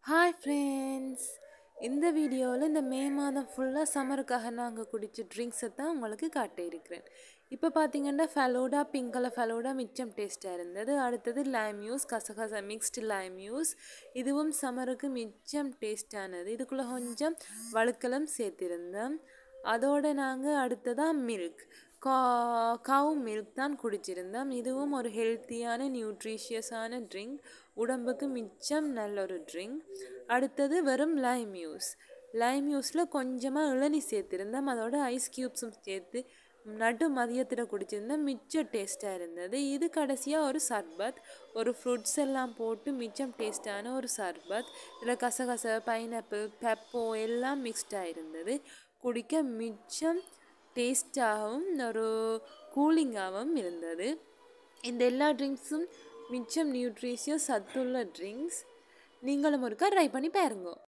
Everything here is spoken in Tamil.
ஹாய் ஃப்ரெண்ட்ஸ் இந்த வீடியோவில் இந்த மே மாதம் ஃபுல்லாக சம்மருக்காக நாங்கள் குடித்த ட்ரிங்க்ஸை தான் உங்களுக்கு காட்டியிருக்கிறேன் இப்போ பார்த்தீங்கன்னா ஃபலூடா பிங்க் கலர் ஃபலூடா மிச்சம் டேஸ்ட்டாக இருந்தது அடுத்தது லைம் யூஸ் கசகச மிக்ஸ்டு லைம் யூஸ் இதுவும் சம்மருக்கு மிச்சம் டேஸ்டானது இதுக்குள்ளே கொஞ்சம் வழுக்கலம் சேர்த்திருந்தோம் அதோடு நாங்கள் அடுத்ததாக மில்க் கா கவு மில்க் தான் குடிச்சிருந்தோம் இதுவும் ஒரு ஹெல்த்தியான நியூட்ரிஷியஸான ட்ரிங்க் உடம்புக்கு மிச்சம் நல்ல ஒரு ட்ரிங்க் அடுத்தது வெறும் லைம் யூஸ் லைம் யூஸில் கொஞ்சமாக இளநி சேர்த்துருந்தோம் அதோட ஐஸ் க்யூப்ஸும் சேர்த்து நடு மதியத்தில் குடிச்சிருந்தோம் மிச்சம் டேஸ்ட்டாக இருந்தது இது கடைசியாக ஒரு சர்பத் ஒரு ஃப்ரூட்ஸ் எல்லாம் போட்டு மிச்சம் டேஸ்ட்டான ஒரு சர்பத் இதில் கசகச பைனாப்பிள் பெப்போ எல்லாம் மிக்ஸ்டாக இருந்தது குடிக்க மிச்சம் டேஸ்டாகவும் ஒரு கூலிங்காகவும் இருந்தது இந்த எல்லா ட்ரிங்க்ஸும் மிச்சம் நியூட்ரிஷியஸ் சத்துள்ள ட்ரிங்க்ஸ் நீங்களும் ஒருக்கா ட்ரை பண்ணி பாருங்க